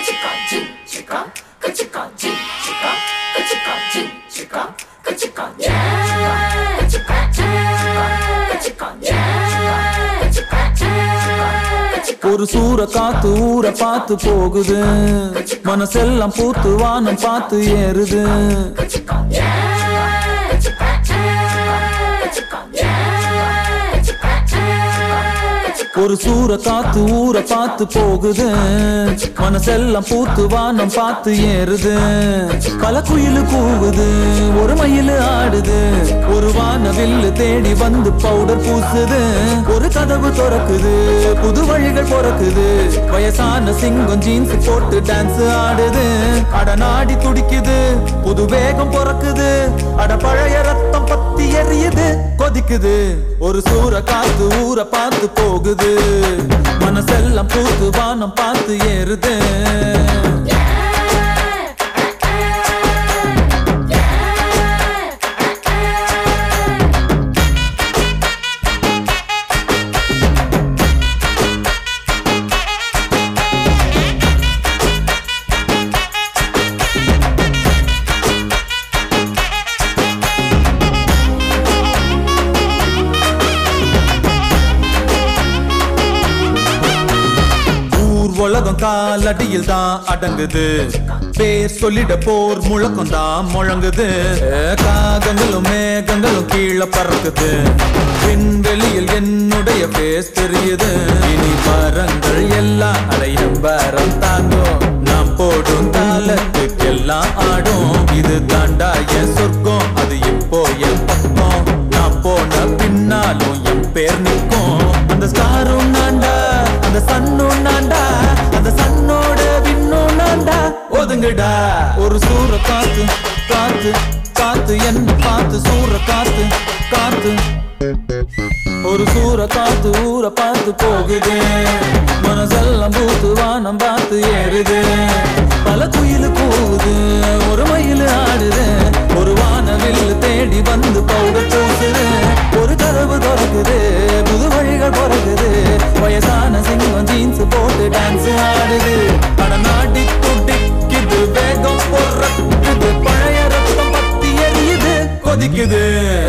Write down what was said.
ஒரு சூற காத்து ஊற பார்த்து போகுது மனசெல்லாம் பூத்து வானம் பார்த்து ஏறுது ஒரு சூற காத்து ஊற பார்த்து போகுது மனசெல்லாம் பூத்து வானம் பார்த்து ஏறுது பல குயிலு கூவுது ஒரு மயில் ஆடுது ஒரு வானவில்லு தேடி வந்து பவுடர் பூசுது ஒரு கதவு திறக்குது புது வழிகள் பிறக்குது வயசான சிங்கம் ஜீன்ஸ் போட்டு டான்ஸ் ஆடுது அட நாடி துடிக்குது புது வேகம் பிறக்குது அட பழைய ரத்தம் பத்தி எரியுது கொதிக்குது ஒரு சூற காத்து ஊற பார்த்து போகுது மனசெல்லாம் பூத்து வானம் பார்த்து ஏறுது ஊர் உலகம் காலடியில் தான் அடங்குது பேர் சொல்லிட போர் முழக்கம் தான் முழங்குது காகங்களும் மேகங்களும் கீழே பறக்குது விண்வெளியில் என்னுடைய பேஸ் தெரியுது இனி மரங்கள் எல்லாம் அடையும் வரம் தாங்கும் நாம் போடும் தாளத்துக்கெல்லாம் ஆடும் இது தாண்டா என் சொர்க்கம் அது இப்போ என் பக்கம் நான் போன பின்னாலும் என் பேர் நிற்கும் அந்த ஸ்டாரும் நான்டா அந்த சன்னும் நான்டா அந்த சன்னோட விண்ணும் நான்டா ஒதுங்குடா ஒரு சூற காத்து காத்து காத்து என்ன பார்த்து சூற காத்து காத்து ஒரு சூற காத்து ஊற பார்த்து போகுது மனசெல்லாம் பூத்து வானம் பார்த்து ஏறுது பல குயில் கூவுது ஒரு மயில் ஆடுது ஒரு வானவில் தேடி வந்து பவுடர் பூசுது ஒரு கதவு திறக்குது புது வழிகள் பிறகுது வயசான சிங்கம் ஜீன்ஸ் போட்டு டான்ஸ் ஆடுது அட நாடி துடிக்குது வேகம் பொறக்குது பழைய ரத்தம் பத்தி எரியுது கொதிக்குது